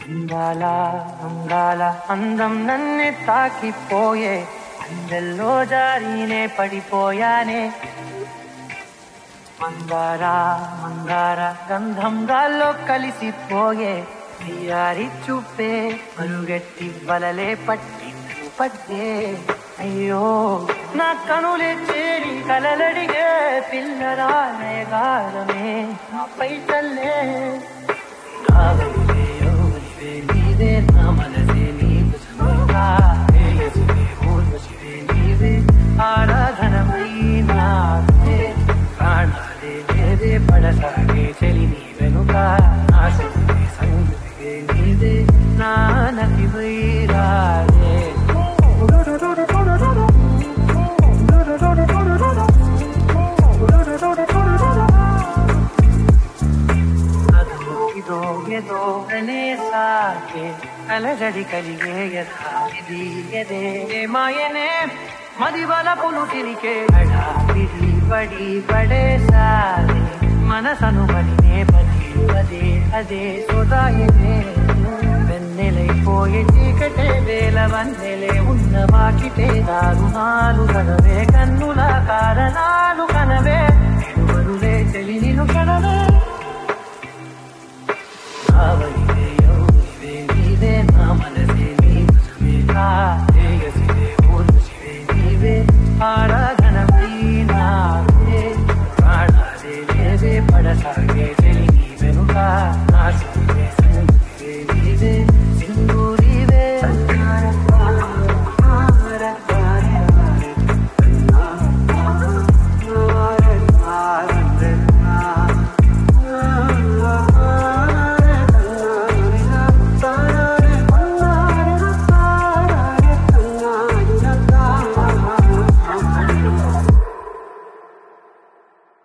అందాల అందాల అందం నన్నే తాకిపోయే అందెల్లో జారీనే పడిపోయానే మందార మందార గంధం గాల్లో కలిసిపోయే అయ్యారి చూపే మరుగెట్టి వలలే పట్టి పట్టే అయ్యో నా కనులే చేరి కలలడిగే పిల్లరానయగారమే నాపై చల్లే నా వెలుగే యౌవనివే నీవే నా మనసే నీకు సమీపా తేజస్వే ఊర్వశివే నీవే ఆరాధనమై నావే ప్రాణాలే లేదే పడసాగే చెలి నీ వెనుక నా శక్తి సంగతివే నీవే నా నటి వైరాగే ಅದೋ ಇದೋ ಎದೋ ಅನೆ ಸಾಕೆ ಅಲಜಡಿ ಕಲಿಗೆ ಯಥಾವಿಧಿ ಎದೆ ಮಾಯನೆ ಮದಿಬಲ ಪುಲುಟಿನಿಕೆ ಬಿಡಿ ಬಡಿ ಬಡೆ ಸಾಲೆ మనసను బలినే పదే పదే అదే సోదాయనే వెన్నెలైపోయే చీకటే వేల వన్నెలే ఉన్న వాకిటే దారుణాలు కనవే కన్నుల కారణాలు కనవే